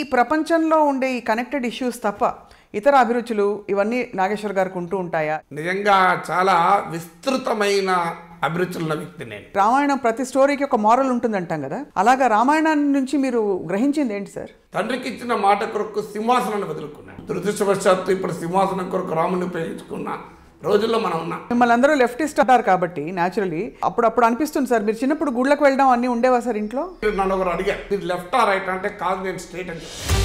ప్రపంచంలో ఉండే ఈ కనెక్టెడ్ ఇష్యూస్ తప్ప ఇతర అభిరుచులు ఇవన్నీ నాగేశ్వర్ గారికి ఉంటూ ఉంటాయా నిజంగా చాలా విస్తృతమైన అభిరుచులున్న వ్యక్తి నేను రామాయణం ప్రతి స్టోరీకి ఒక మారల్ ఉంటుందంటాం కదా అలాగా రామాయణాన్ని నుంచి మీరు గ్రహించింది ఏంటి సార్ తండ్రికి ఇచ్చిన మాట కొరకు సింహాసనాన్ని వదులుకున్నాను దురదృష్టవశాత్తు ఇప్పుడు సింహాసనం కొరకు రాముని ఉపయోగించుకున్న రోజుల్లో మనం ఉన్నాం మిమ్మల్ని అందరూ లెఫ్టిస్ట్ అంటారు కాబట్టి న్యాచురలీ అప్పుడప్పుడు అనిపిస్తుంది సార్ మీరు చిన్నప్పుడు గుళ్ళకి వెళ్ళడం అన్నీ ఉండేవా సార్ ఇంట్లో మీరు నన్ను ఒకరు అడిగారు మీరు లెఫ్ట్ ఆ రైట్ అంటే కాదు నేను స్ట్రేట్ అని చెప్పాను.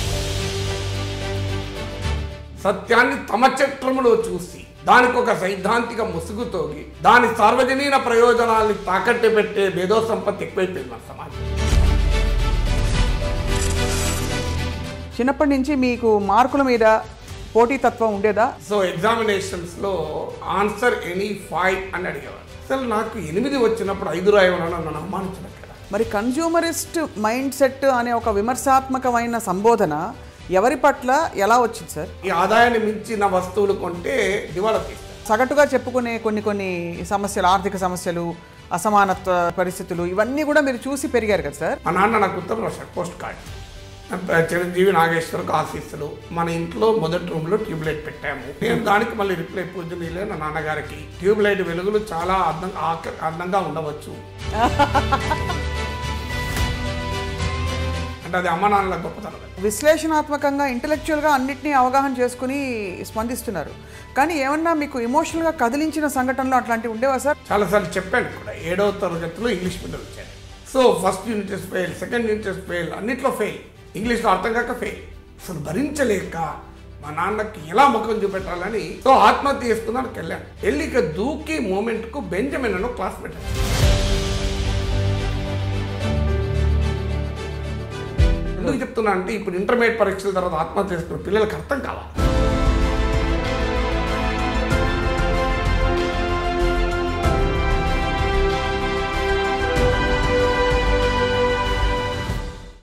సత్యాన్ని తమ చట్రములో చూసి దానికి ఒక సైద్ధాంతిక ముసుగు తోగి దాని సార్వజనీన ప్రయోజనాల్ని తాకట్టు పెట్టే మేధో సంపత్తి ఎక్కువైపోయింది మన సమాజం చిన్నప్పటి నుంచి మీకు మార్కుల మీద పోటీతత్వం ఉండేదా సో ఎగ్జామినేషన్స్ లో ఆన్సర్ ఎనీ ఫైవ్ అని అడిగేవారు అసలు నాకు ఎనిమిది వచ్చినప్పుడు ఐదు రాయమని నన్ను అవమానించిన కదా మరి కన్జ్యూమరిస్ట్ మైండ్ సెట్ అనే ఒక విమర్శాత్మకమైన సంబోధన ఎవరి పట్ల ఎలా వచ్చింది సార్ ఈ ఆదాయాన్ని మించిన వస్తువులు కొంటే దివాళా తీస్తారు సగటుగా చెప్పుకునే కొన్ని కొన్ని సమస్యలు ఆర్థిక సమస్యలు అసమానత్వ పరిస్థితులు ఇవన్నీ కూడా మీరు చూసి పెరిగారు కదా సార్ మా నాన్న నాకు ఉత్తరం రాశాడు పోస్ట్ కార్డ్ చిరంజీవి నాగేశ్వరకు ఆశీస్సులు మన ఇంట్లో మొదటి రూమ్లో ట్యూబ్ లైట్ పెట్టాము నేను దానికి మళ్ళీ రిప్లై పూజనీలే నా నాన్నగారికి ట్యూబ్ లైట్ వెలుగులు చాలా అందం ఆక- అందంగా ఉండవచ్చు అంటే అది అమ్మ నాన్నల గొప్పతనం విశ్లేషణాత్మకంగా ఇంటలెక్చువల్గా అన్నిటినీ అవగాహన చేసుకుని స్పందిస్తున్నారు కానీ ఏమన్నా మీకు ఎమోషనల్గా కదిలించిన సంఘటనలు అట్లాంటివి ఉండేవా సార్ చాలాసార్లు చెప్పాను కూడా ఏడవ తరగతిలో ఇంగ్లీష్ మీడియం వచ్చాను so first unit test fail second unit test fail అన్నిట్లో ఫెయిల్ ఇంగ్లీష్లో అర్థం కాక ఫెయిల్ అసలు భరించలేక మా నాన్నకి ఎలా ముఖం చూపెట్టాలని సో ఆత్మహత్య చేసుకుందానికి వెళ్ళాను వెళ్ళి ఇక దూకి మూమెంట్కు బెంజమిన్ అని క్లాస్ పెట్టాను ఎందుకు చెప్తున్నా అంటే ఇప్పుడు ఇంటర్మీడియట్ పరీక్షల తర్వాత ఆత్మహత్య చేసుకున్న పిల్లలకు అర్థం కావాలి